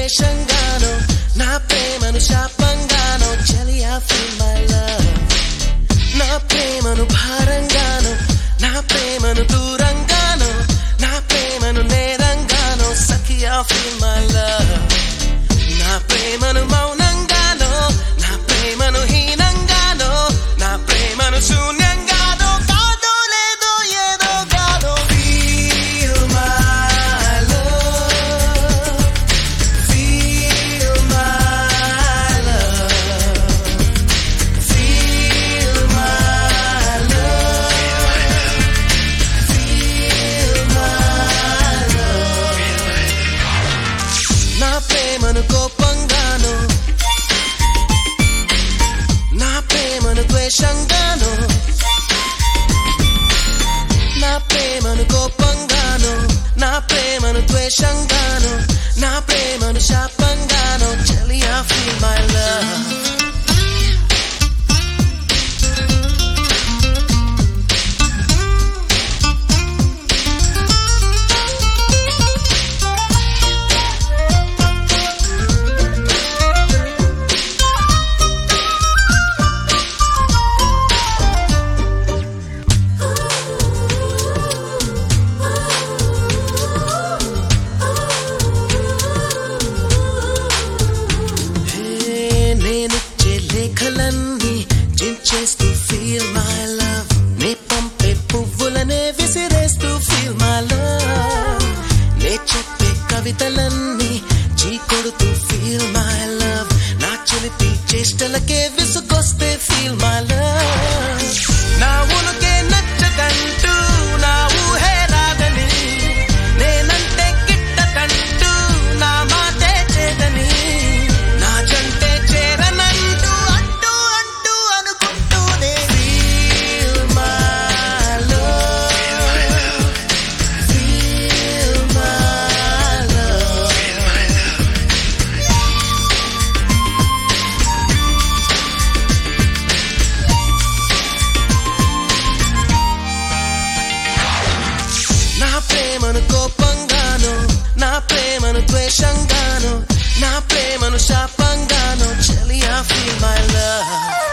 ద్వేషంగానో నా ప్రేమను శాపంగానో చలియా ఫీల్ మై లవ్ నా ప్రేమను భారంగానో నా ప్రేమను దూరంగానో నా ప్రేమను నేరంగానో సఖియా ఫీల్ మై లవ్ నా ప్రేమను మౌనంగానో నా ప్రేమను హీనంగానో నా ప్రేమను శూన్యంగానో కాదో లేదో ఏదో కాదో Feel my love. Feel my love. Feel my love. Feel my love. నా ప్రేమను కోపంగాను నా ప్రేమను ద్వేషంగాను నా ప్రేమను కోపంగాను నా ప్రేమను ద్వేషంగాను నా ప్రేమను శాపంగాను చలియా ఫీల్ మై లవ్ హే, నేనిచ్చే లేఖలన్నీ చించేస్తూ ఫీల్ మై లవ్ నే పంపే పువ్వులనే విసిరేస్తూ ఫీల్ మై లవ్ నే చెప్పే కవితలన్నీ చీకొడుతూ ఫీల్ మై లవ్ నా చిలిపి చేష్టలకే విసుగొస్తే ఫీల్ మై లవ్ నా ఉనుకే నచ్చదంటూ నా ఊహే రాదని నేనంటే గిట్టదంటూ నా మాటే చేదని నా జంటే చేరనంటూ అంటూ అంటూ అనుకుంటూనే Feel my love. Feel my love. నా ప్రేమను కోపంగాను నా ప్రేమను ద్వేషంగాను నా ప్రేమను శాపంగాను చలియా ఫీల్ మై లవ్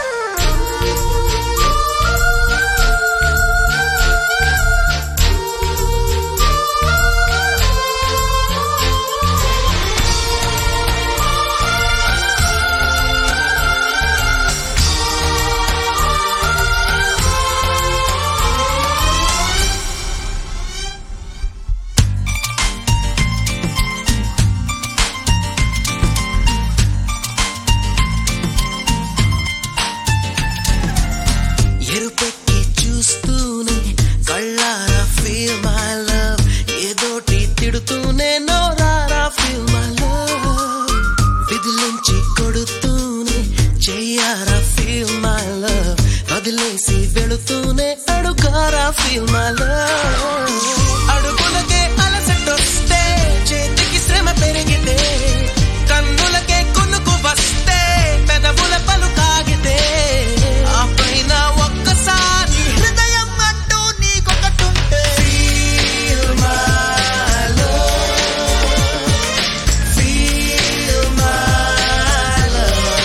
ఎరుపెక్కి చూస్తూనే కళ్ళారా ఫీల్ మై లవ్ ఏదోటి తిడుతూనే నోరారా ఫీల్ మై లవ్ విధులుంచి కొడుతూనే చెయ్యారా ఫీల్ మై లవ్ వదిలేసి వెళుతూనే అడుగారా ఫీల్ మై లవ్ అడుగులకే అలసటొస్తే చేతికి శ్రమ పెరిగితే కన్నులకే కొనుకు వస్తే పెదవుల పలు కాగితే ఆ పైన ఒక్కసారి హృదయం అంటూ నీకొకటుంటే Feel my love. Feel my love.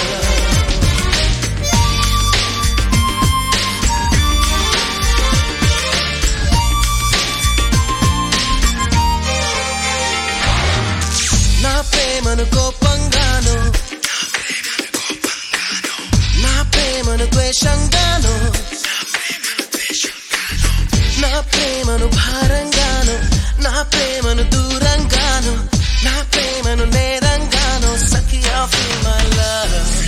నా ప్రేమను కోపంగాను నా ప్రేమను ద్వేషంగాను నా ప్రేమను భారంగాను నా ప్రేమను దూరంగాను నా ప్రేమను నేరంగాను సఖియా ఫీల్ మై లవ్